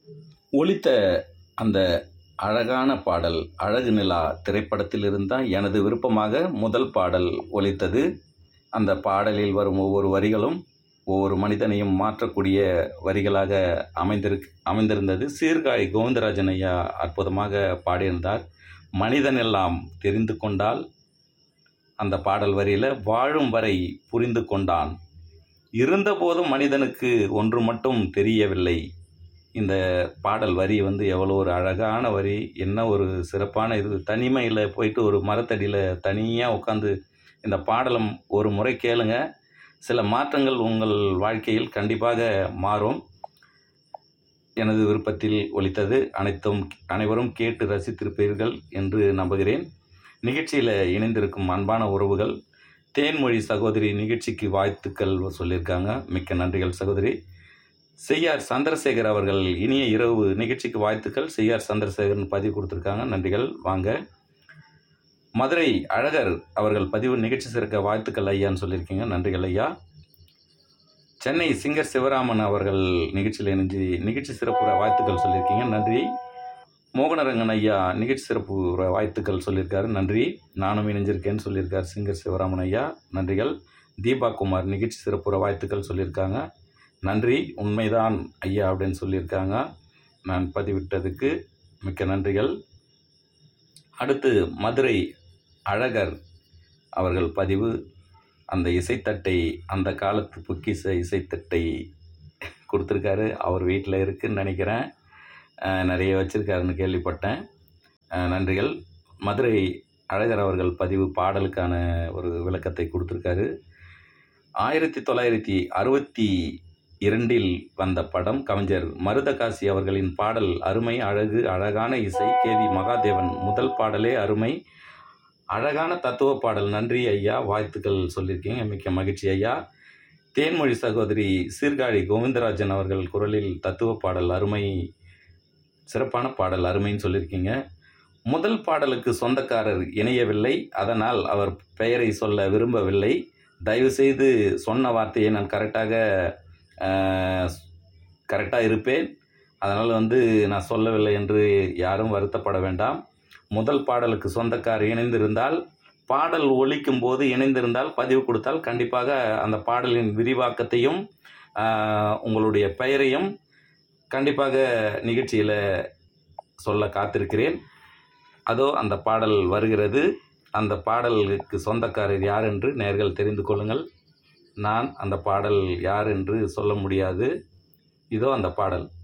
ஒலித்த அந்த அழகான பாடல் அழகு நிலா திரைப்படத்திலிருந்து தான் எனது விருப்பமாக முதல் பாடல் ஒலித்தது அந்த பாடலில் வரும் ஒவ்வொரு வரிகளும் ஒவ்வொரு மனிதனையும் மாற்றக்கூடிய வரிகளாக அமைந்திருக்கு அமைந்திருந்தது சீர்காழி கோவிந்தராஜன் ஐயா அற்புதமாக பாடியிருந்தார் மனிதன் எல்லாம் தெரிந்து கொண்டால் அந்த பாடல் வரியில் வாழும் வரை புரிந்து கொண்டான் இருந்தபோதும் மனிதனுக்கு ஒன்று மட்டும் தெரியவில்லை இந்த பாடல் வரி வந்து எவ்வளோ ஒரு அழகான வரி என்ன ஒரு சிறப்பான இது தனிமையில் போயிட்டு ஒரு மரத்தடியில் தனியாக உட்காந்து இந்த பாடலை ஒரு முறை கேளுங்க சில மாற்றங்கள் உங்கள் வாழ்க்கையில் கண்டிப்பாக மாறும் எனது விருப்பத்தில் ஒலித்தது அனைத்தும் அனைவரும் கேட்டு ரசித்திருப்பீர்கள் என்று நம்புகிறேன் நிகழ்ச்சியில் இணைந்திருக்கும் அன்பான உறவுகள் தேன்மொழி சகோதரி நிகழ்ச்சிக்கு வாழ்த்துக்கள் சொல்லியிருக்காங்க மிக்க நன்றிகள் சகோதரி செய்யார் சந்திரசேகர் அவர்கள் இனிய இரவு நிகழ்ச்சிக்கு வாழ்த்துக்கள் செய்யார் சந்திரசேகர்னு பதிவு கொடுத்துருக்காங்க நன்றிகள் வாங்க மதுரை அழகர் அவர்கள் பதிவு நிகழ்ச்சி சிறக்க வாழ்த்துக்கள் ஐயான்னு சொல்லியிருக்கீங்க நன்றிகள் ஐயா சென்னை சிங்கர் சிவராமன் அவர்கள் நிகழ்ச்சியில் இணைஞ்சு நிகழ்ச்சி சிறப்புற வாழ்த்துக்கள் சொல்லியிருக்கீங்க நன்றி மோகனரங்கன் ஐயா நிகழ்ச்சி சிறப்பு வாழ்த்துக்கள் சொல்லியிருக்காரு நன்றி நானும் இணைஞ்சிருக்கேன்னு சொல்லியிருக்கார் சிங்கர் சிவராமன் ஐயா நன்றிகள் தீபா குமார் நிகழ்ச்சி சிறப்புற வாழ்த்துக்கள் சொல்லியிருக்காங்க நன்றி உண்மைதான் ஐயா அப்படின்னு சொல்லியிருக்காங்க நான் பதிவிட்டதுக்கு மிக்க நன்றிகள் அடுத்து மதுரை அழகர் அவர்கள் பதிவு அந்த இசைத்தட்டை அந்த காலத்து பொக்கிச இசைத்தட்டை கொடுத்துருக்காரு அவர் வீட்டில் இருக்குன்னு நினைக்கிறேன் அஹ், நிறைய வச்சுருக்காருன்னு கேள்விப்பட்டேன் அஹ், நன்றிகள் மதுரை அழகர் அவர்கள் பதிவு பாடலுக்கான ஒரு விளக்கத்தை கொடுத்துருக்காரு ஆயிரத்தி தொள்ளாயிரத்தி அறுபத்தி இரண்டில் வந்த படம் கவிஞர் மருதகாசி அவர்களின் பாடல் அருமை அழகு அழகான இசை கேவி மகாதேவன் முதல் பாடலே அருமை அழகான தத்துவ பாடல் நன்றி ஐயா வாழ்த்துக்கள் சொல்லியிருக்கீங்க மிக்க மகிழ்ச்சி ஐயா தேன்மொழி சகோதரி சீர்காழி கோவிந்தராஜன் அவர்கள் குரலில் தத்துவ பாடல் அருமை சிறப்பான பாடல் அருமைன்னு சொல்லியிருக்கீங்க முதல் பாடலுக்கு சொந்தக்காரர் இணையவில்லை அதனால் அவர் பெயரை சொல்ல விரும்பவில்லை தயவுசெய்து சொன்ன வார்த்தையை நான் கரெக்டாக கரெக்டாக இருப்பேன் அதனால் வந்து நான் சொல்லவில்லை என்று யாரும் வருத்தப்பட வேண்டாம் முதல் பாடலுக்கு சொந்தக்காரர் இணைந்திருந்தால் பாடல் ஒலிக்கும் போது இணைந்திருந்தால் பதிவு கொடுத்தால் கண்டிப்பாக அந்த பாடலின் விரிவாக்கத்தையும் ஆஹ், உங்களுடைய பெயரையும் கண்டிப்பாக நிகழ்ச்சியில் சொல்ல காத்திருக்கிறேன் அதோ அந்த பாடல் வருகிறது அந்த பாடலுக்கு சொந்தக்காரர் யார் என்று நேர்கள் தெரிந்து கொள்ளுங்கள் நான் அந்த பாடல் யார் என்று சொல்ல முடியாது இதோ அந்த பாடல்